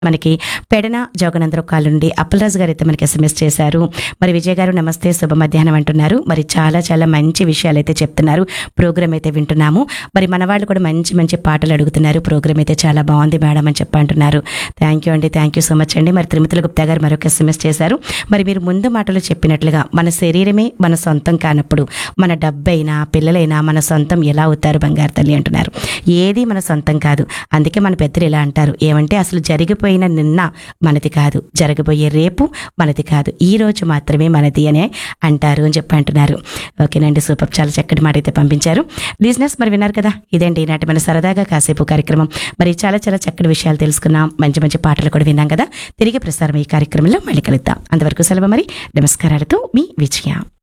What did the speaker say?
మనకి పెడన జోగనందరం కాల్ నుండి అప్పలరాజు గారు అయితే మనకి ఎస్ఎంఎస్ చేశారు మరి విజయ్ గారు నమస్తే శుభ మధ్యాహ్నం అంటున్నారు మరి చాలా చాలా మంచి విషయాలు అయితే చెప్తున్నారు ప్రోగ్రామ్ అయితే వింటున్నాము మరి మన వాళ్ళు కూడా మంచి మంచి పాటలు అడుగుతున్నారు ప్రోగ్రామ్ అయితే చాలా బాగుంది మేడం అని చెప్పి అంటున్నారు థ్యాంక్ యూ అండి థ్యాంక్ యూ సో మచ్ అండి మరి తిరుమతుల గుప్తా గారు మరొక ఎస్ఎంఎస్ చేశారు మరి మీరు ముందు మాటలు చెప్పినట్లుగా మన శరీరమే మన సొంతం కానప్పుడు మన డబ్బైనా పిల్లలైనా మన సొంతం ఎలా అవుతారు బంగారు తల్లి అంటున్నారు ఏది మన సొంతం కాదు అందుకే మన పెద్దలు ఇలా అంటారు ఏమంటే అసలు జరిగిపోయిన నిన్న మనది కాదు జరగబోయే రేపు మనది కాదు ఈ రోజు మాత్రమే మనది అనే అంటారు అని చెప్పి అంటున్నారు ఓకేనండి సూపర్ చాలా చక్కటి మాట అయితే పంపించారు లిజినెస్ మరి విన్నారు కదా ఇదేంటి ఈనాటి మన సరదాగా కాసేపు కార్యక్రమం మరి చాలా చాలా చక్కటి విషయాలు తెలుసుకున్నాం మంచి మంచి పాటలు కూడా విన్నాం కదా తిరిగి ప్రసారం ఈ కార్యక్రమంలో మళ్ళీ కలుద్దాం అంతవరకు సెలవు మరి నమస్కారాలతో మీ విజయ